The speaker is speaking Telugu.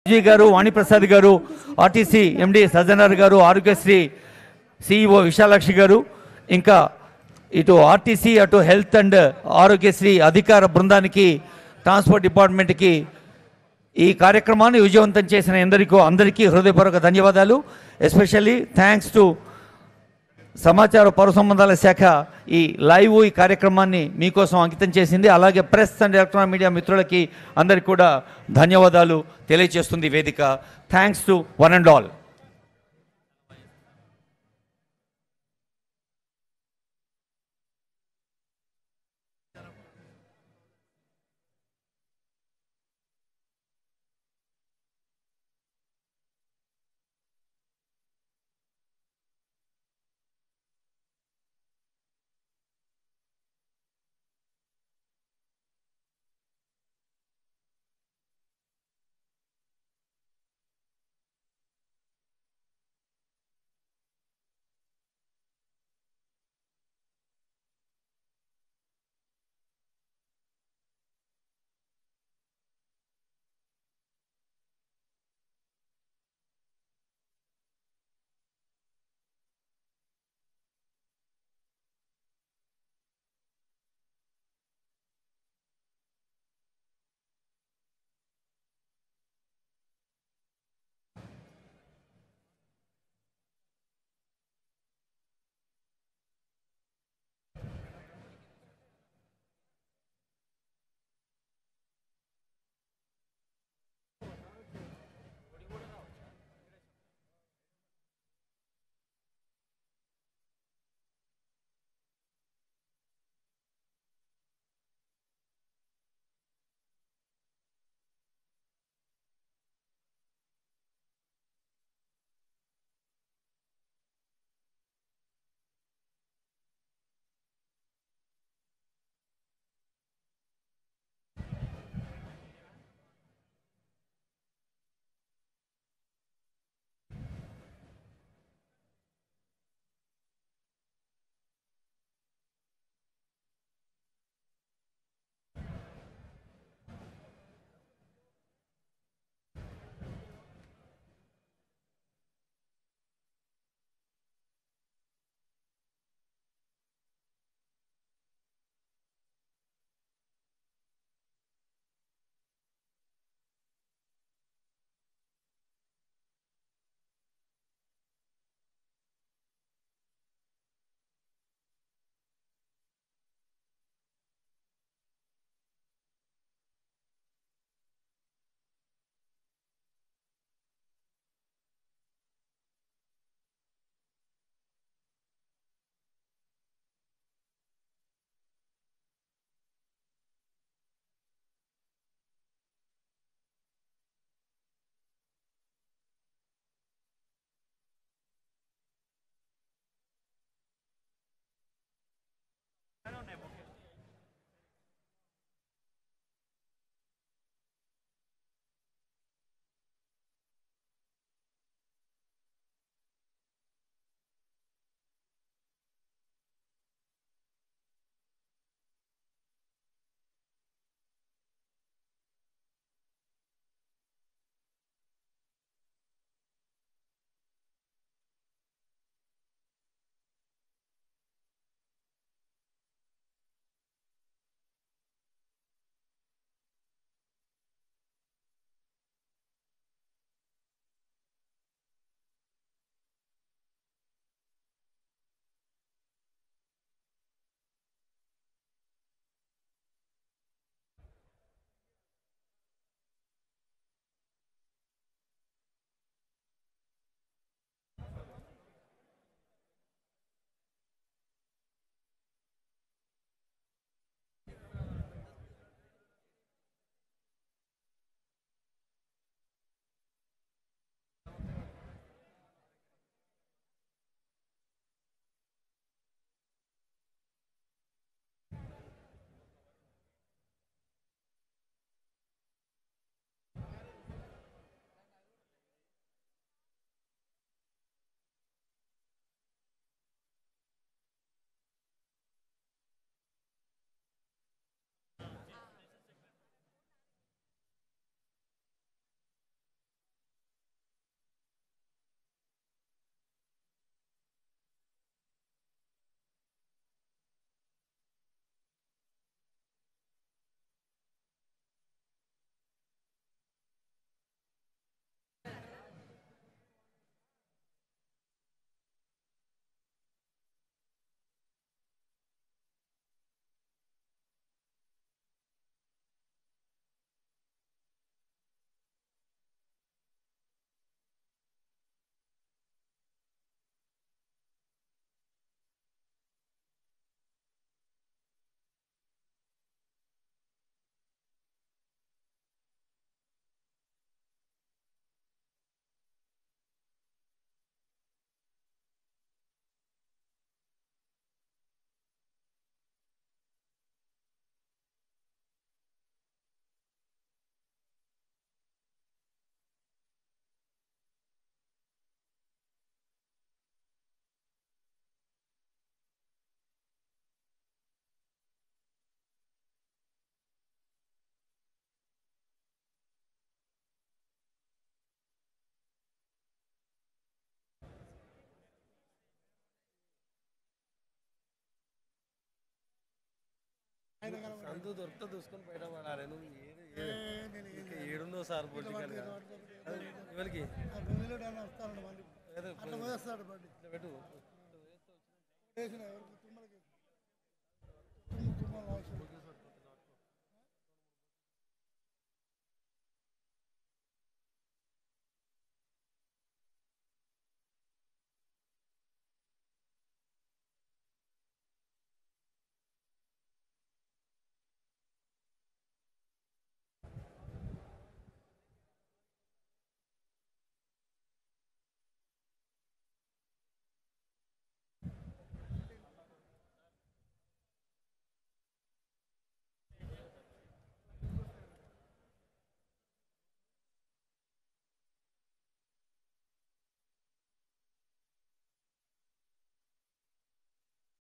ఎస్జీ గారు వాణిప్రసాద్ గారు ఆర్టీసీ ఎండి సజ్జనార్ గారు ఆరోగ్యశ్రీ సిఇఓ విశాలాక్షి గారు ఇంకా ఇటు ఆర్టీసీ అటు హెల్త్ అండ్ ఆరోగ్యశ్రీ అధికార బృందానికి ట్రాన్స్పోర్ట్ డిపార్ట్మెంట్కి ఈ కార్యక్రమాన్ని విజయవంతం చేసిన ఎందరికో అందరికీ హృదయపూర్వక ధన్యవాదాలు ఎస్పెషల్లీ థ్యాంక్స్ టు సమాచార పౌర సంబంధాల శాఖ ఈ లైవ్ ఈ కార్యక్రమాన్ని మీకోసం అంకితం చేసింది అలాగే ప్రెస్ అండ్ ఎలక్ట్రానిక్ మీడియా మిత్రులకి అందరికీ కూడా ధన్యవాదాలు తెలియజేస్తుంది ఈ వేదిక thanks to one and all సందు దొరికితే దూసుకొని బయట పడాలి నువ్వు ఏడు ఏడు- ఇంకా ఏడుందో సార్ పొలిటికల్ గా ఎవరికి వస్తాడు మళ్ళీ ఏదో అట్లా పోయేస్తాడు బండి ఇట్లా పెట్టు వేసిన ఎవరికి తుమ్మలకి తుమ్ము తుమ్మలు అవసరం